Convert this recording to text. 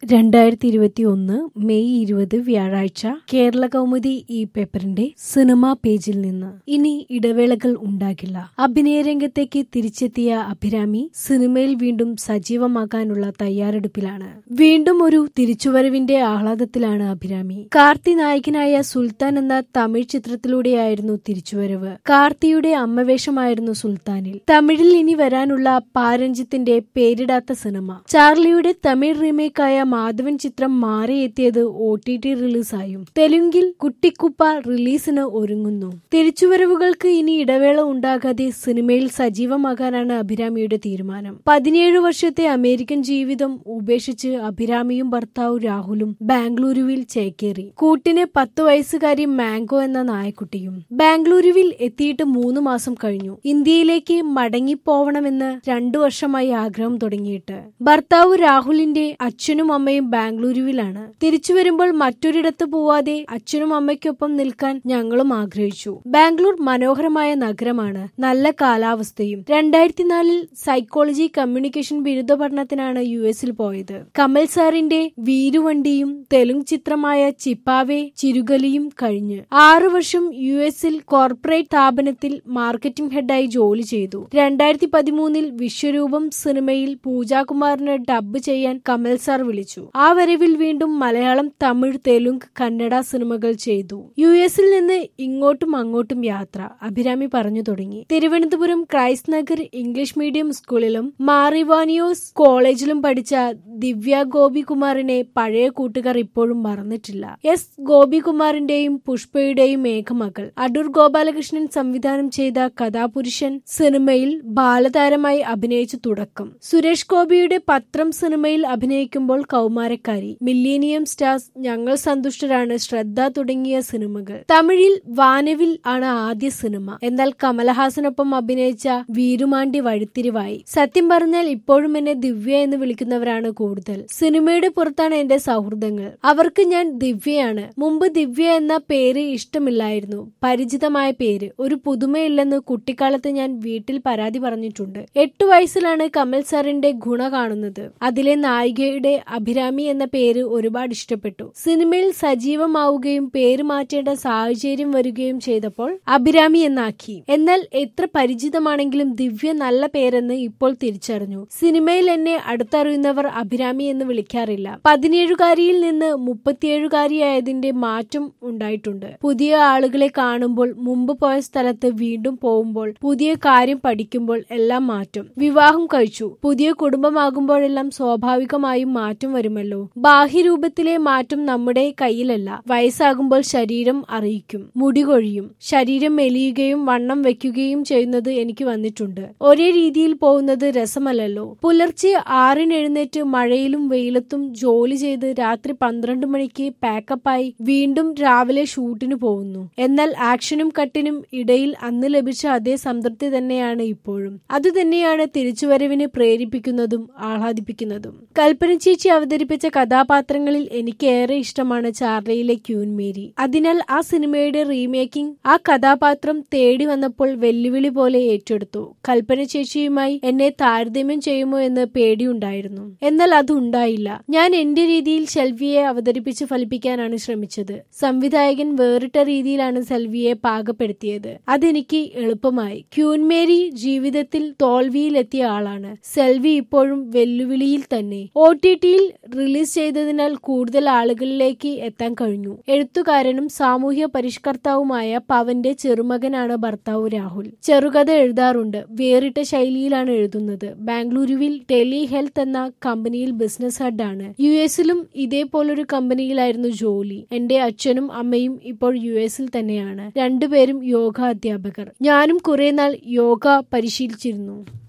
രണ്ടായിരത്തി ഇരുപത്തി ഒന്ന് മെയ് ഇരുപത് വ്യാഴാഴ്ച കേരള കൗമുദി ഈ പേപ്പറിന്റെ സിനിമാ പേജിൽ നിന്ന് ഇനി ഇടവേളകൾ ഉണ്ടാകില്ല അഭിനയ രംഗത്തേക്ക് തിരിച്ചെത്തിയ അഭിരാമി സിനിമയിൽ വീണ്ടും സജീവമാകാനുള്ള തയ്യാറെടുപ്പിലാണ് വീണ്ടും ഒരു തിരിച്ചുവരവിന്റെ ആഹ്ലാദത്തിലാണ് അഭിരാമി കാർത്തി നായകനായ സുൽത്താൻ എന്ന തമിഴ് ചിത്രത്തിലൂടെയായിരുന്നു തിരിച്ചുവരവ് കാർത്തിയുടെ അമ്മവേഷമായിരുന്നു സുൽത്താനിൽ തമിഴിൽ ഇനി വരാനുള്ള പാരഞ്ജിത്തിന്റെ പേരിടാത്ത സിനിമ ചാർലിയുടെ തമിഴ് റീമേക്കായ മാധവൻ ചിത്രം മാറിയെത്തിയത് ഒ ടി ടി റിലീസായും തെലുങ്കിൽ കുട്ടിക്കുപ്പ റിലീസിന് ഒരുങ്ങുന്നു തിരിച്ചുവരവുകൾക്ക് ഇനി ഇടവേള ഉണ്ടാകാതെ സിനിമയിൽ സജീവമാകാനാണ് അഭിരാമിയുടെ തീരുമാനം പതിനേഴ് വർഷത്തെ അമേരിക്കൻ ജീവിതം ഉപേക്ഷിച്ച് അഭിരാമിയും ഭർത്താവ് രാഹുലും ബാംഗ്ലൂരുവിൽ ചേക്കേറി കൂട്ടിന് പത്ത് വയസ്സുകാരി മാംഗോ എന്ന നായക്കുട്ടിയും ബാംഗ്ലൂരുവിൽ എത്തിയിട്ട് മൂന്ന് മാസം കഴിഞ്ഞു ഇന്ത്യയിലേക്ക് മടങ്ങിപ്പോവണമെന്ന് രണ്ടു വർഷമായി ആഗ്രഹം തുടങ്ങിയിട്ട് ഭർത്താവ് രാഹുലിന്റെ അച്ഛനും അമ്മയും ബാംഗ്ലൂരുവിലാണ് തിരിച്ചു വരുമ്പോൾ മറ്റൊരിടത്ത് പോവാതെ അച്ഛനും അമ്മയ്ക്കൊപ്പം നിൽക്കാൻ ഞങ്ങളും ആഗ്രഹിച്ചു ബാംഗ്ലൂർ മനോഹരമായ നഗരമാണ് നല്ല കാലാവസ്ഥയും രണ്ടായിരത്തി നാലിൽ സൈക്കോളജി കമ്മ്യൂണിക്കേഷൻ ബിരുദ പഠനത്തിനാണ് യു എസിൽ പോയത് കമൽ സാറിന്റെ വീരുവണ്ടിയും തെലുങ്ക് ചിത്രമായ ചിപ്പാവെ ചിരുകലിയും കഴിഞ്ഞ് ആറു വർഷം യു എസിൽ കോർപ്പറേറ്റ് സ്ഥാപനത്തിൽ മാർക്കറ്റിംഗ് ഹെഡായി ജോലി ചെയ്തു രണ്ടായിരത്തി പതിമൂന്നിൽ വിശ്വരൂപം സിനിമയിൽ പൂജാകുമാറിന് ഡബ് ചെയ്യാൻ കമൽ സാർ വിളിച്ചു ആ വരവിൽ വീണ്ടും മലയാളം തമിഴ് തെലുങ്ക് കന്നഡ സിനിമകൾ ചെയ്തു യു എസിൽ നിന്ന് ഇങ്ങോട്ടും അങ്ങോട്ടും യാത്ര അഭിരാമി പറഞ്ഞു തുടങ്ങി Thiruvananthapuram Christ Nagar English medium സ്കൂളിലും മാറിവാനിയോസ് കോളേജിലും പഠിച്ച ദിവ്യ ഗോപികുമാറിനെ പഴയ കൂട്ടുകാർ ഇപ്പോഴും മറന്നിട്ടില്ല എസ് ഗോപികുമാറിന്റെയും പുഷ്പയുടെയും മേഘമകൾ അടൂർ ഗോപാലകൃഷ്ണൻ സംവിധാനം ചെയ്ത കഥാപുരുഷൻ സിനിമയിൽ ബാലതാരമായി അഭിനയിച്ചു തുടക്കം സുരേഷ് ഗോപിയുടെ പത്രം സിനിമയിൽ അഭിനയിക്കുമ്പോൾ കൗമാരക്കാരി മില്ലേനിയം സ്റ്റാർസ് ഞങ്ങൾ സന്തുഷ്ടരാണ് ശ്രദ്ധ തുടങ്ങിയ സിനിമകൾ തമിഴിൽ വാനവിൽ ആണ് ആദ്യ സിനിമ എന്നാൽ കമലഹാസനൊപ്പം അഭിനയിച്ച വീരുമാണ്ടി വഴിത്തിരിവായി സത്യം പറഞ്ഞാൽ ഇപ്പോഴും എന്നെ ദിവ്യ എന്ന് വിളിക്കുന്നവരാണ് കൂടുതൽ സിനിമയുടെ പുറത്താണ് എന്റെ സൗഹൃദങ്ങൾ അവർക്ക് ഞാൻ ദിവ്യയാണ് മുമ്പ് ദിവ്യ എന്ന പേര് ഇഷ്ടമില്ലായിരുന്നു പരിചിതമായ പേര് ഒരു പുതുമയില്ലെന്ന് കുട്ടിക്കാലത്ത് ഞാൻ വീട്ടിൽ പരാതി പറഞ്ഞിട്ടുണ്ട് എട്ടു വയസ്സിലാണ് കമൽ സാറിന്റെ ഗുണ കാണുന്നത് അതിലെ നായികയുടെ അഭിരാമി എന്ന പേര് ഒരുപാട് ഇഷ്ടപ്പെട്ടു സിനിമയിൽ സജീവമാവുകയും പേര് മാറ്റേണ്ട സാഹചര്യം വരികയും ചെയ്തപ്പോൾ അഭിരാമി എന്നാക്കി എന്നാൽ എത്ര പരിചിതമാണെങ്കിലും ദിവ്യ നല്ല പേരെന്ന് ഇപ്പോൾ തിരിച്ചറിഞ്ഞു സിനിമയിൽ എന്നെ അടുത്തറിയുന്നവർ അഭിരാമി എന്ന് വിളിക്കാറില്ല പതിനേഴുകാരിയിൽ നിന്ന് മുപ്പത്തിയേഴുകാരിയായതിന്റെ മാറ്റം ഉണ്ടായിട്ടുണ്ട് പുതിയ ആളുകളെ കാണുമ്പോൾ മുമ്പ് പോയ സ്ഥലത്ത് വീണ്ടും പോകുമ്പോൾ പുതിയ കാര്യം പഠിക്കുമ്പോൾ എല്ലാം മാറ്റും വിവാഹം കഴിച്ചു പുതിയ കുടുംബമാകുമ്പോഴെല്ലാം സ്വാഭാവികമായും മാറ്റം വരുമല്ലോ ബാഹ്യരൂപത്തിലെ മാറ്റം നമ്മുടെ കയ്യിലല്ല വയസ്സാകുമ്പോൾ ശരീരം അറിയിക്കും മുടി കൊഴിയും ശരീരം മെലിയുകയും വണ്ണം വെക്കുകയും ചെയ്യുന്നത് എനിക്ക് വന്നിട്ടുണ്ട് ഒരേ രീതിയിൽ പോകുന്നത് രസമല്ലല്ലോ പുലർച്ചെ ആറിന് എഴുന്നേറ്റ് മഴയിലും വെയിലത്തും ജോലി ചെയ്ത് രാത്രി പന്ത്രണ്ട് മണിക്ക് പാക്കപ്പായി വീണ്ടും രാവിലെ ഷൂട്ടിന് പോകുന്നു എന്നാൽ ആക്ഷനും കട്ടിനും ഇടയിൽ അന്ന് ലഭിച്ച അതേ സംതൃപ്തി തന്നെയാണ് ഇപ്പോഴും അതുതന്നെയാണ് തിരിച്ചുവരവിനെ പ്രേരിപ്പിക്കുന്നതും ആഹ്ലാദിപ്പിക്കുന്നതും കൽപ്പന ചേച്ചി അവതരിപ്പിച്ച കഥാപാത്രങ്ങളിൽ എനിക്ക് ഏറെ ഇഷ്ടമാണ് ചാർലിയിലെ ക്യൂൻ മേരി അതിനാൽ ആ സിനിമയുടെ റീമേക്കിംഗ് ആ കഥാപാത്രം തേടി വന്നപ്പോൾ വെല്ലുവിളി പോലെ ഏറ്റെടുത്തു കൽപ്പന ചേച്ചിയുമായി എന്നെ താരതമ്യം ചെയ്യുമോ എന്ന് പേടിയുണ്ടായിരുന്നു എന്നാൽ അതുണ്ടായില്ല ഞാൻ എന്റെ രീതിയിൽ ഷെൽവിയെ അവതരിപ്പിച്ച് ഫലിപ്പിക്കാനാണ് ശ്രമിച്ചത് സംവിധായകൻ വേറിട്ട രീതിയിലാണ് സെൽവിയെ പാകപ്പെടുത്തിയത് അതെനിക്ക് എളുപ്പമായി ക്യൂൻമേരി ജീവിതത്തിൽ തോൽവിയിലെത്തിയ ആളാണ് സെൽവി ഇപ്പോഴും വെല്ലുവിളിയിൽ തന്നെ ഒ ടി ടിയിൽ റിലീസ് ചെയ്തതിനാൽ കൂടുതൽ ആളുകളിലേക്ക് എത്താൻ കഴിഞ്ഞു എഴുത്തുകാരനും സാമൂഹ്യ പരിഷ്കർത്താവുമായ പവന്റെ ചെറുമകനാണ് ഭർത്താവ് രാഹുൽ ചെറുകഥ എഴുതാറുണ്ട് വേറിട്ട ശൈലിയിലാണ് എഴുതുന്നത് ബാംഗ്ലൂരുവിൽ ടെലി ഹെൽത്ത് എന്ന കമ്പനിയിൽ ബിസിനസ് ഹെഡാണ് യു എസിലും ഇതേപോലൊരു കമ്പനിയിലായിരുന്നു ജോലി എന്റെ അച്ഛനും അമ്മയും ഇപ്പോൾ യു എസിൽ തന്നെയാണ് രണ്ടുപേരും യോഗ അധ്യാപകർ ഞാനും കുറെ നാൾ യോഗ പരിശീലിച്ചിരുന്നു